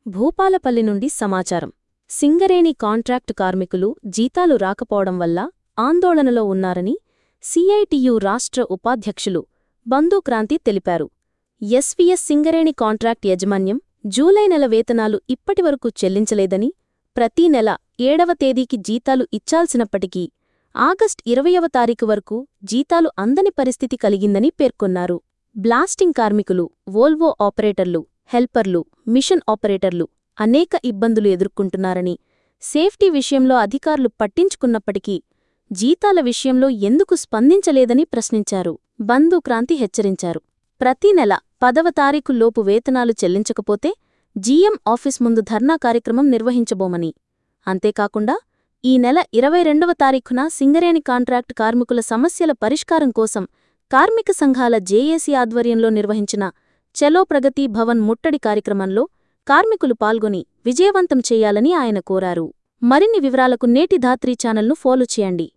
భూపాలపల్లి నుండి సమాచారం సింగరేణి కాంట్రాక్టు కార్మికులు జీతాలు రాకపోవడం వల్ల ఆందోళనలో ఉన్నారని సిఐటియు రాష్ట్ర ఉపాధ్యక్షులు బంధుక్రాంతి తెలిపారు ఎస్వీఎస్ సింగరేణి కాంట్రాక్ట్ యాజమాన్యం జూలై నెల వేతనాలు ఇప్పటివరకు చెల్లించలేదని ప్రతీ నెల ఏడవ తేదీకి జీతాలు ఇచ్చాల్సినప్పటికీ ఆగస్ట్ ఇరవయవ తారీఖు వరకు జీతాలు అందని పరిస్థితి కలిగిందని పేర్కొన్నారు బ్లాస్టింగ్ కార్మికులు వోల్వో ఆపరేటర్లు హెల్పర్లు మిషన్ ఆపరేటర్లు అనేక ఇబ్బందులు ఎదుర్కొంటున్నారని సేఫ్టీ విషయంలో అధికారులు పట్టించుకున్నప్పటికీ జీతాల విషయంలో ఎందుకు స్పందించలేదని ప్రశ్నించారు బంధు క్రాంతి హెచ్చరించారు ప్రతి నెల పదవ తారీఖు లోపు వేతనాలు చెల్లించకపోతే జీఎం ఆఫీస్ ముందు ధర్నా కార్యక్రమం నిర్వహించబోమని అంతేకాకుండా ఈ నెల ఇరవై రెండవ తారీఖున సింగరేణి కాంట్రాక్ట్ కార్మికుల సమస్యల పరిష్కారం కోసం కార్మిక సంఘాల జేఏసీ ఆధ్వర్యంలో నిర్వహించిన చలో ప్రగతి భవన్ ముట్టడి కార్యక్రమంలో కార్మికులు పాల్గొని విజయవంతం చేయాలని ఆయన కోరారు మరిన్ని వివరాలకు నేటి ధాత్రీ ఛానల్ను ఫాలో చేయండి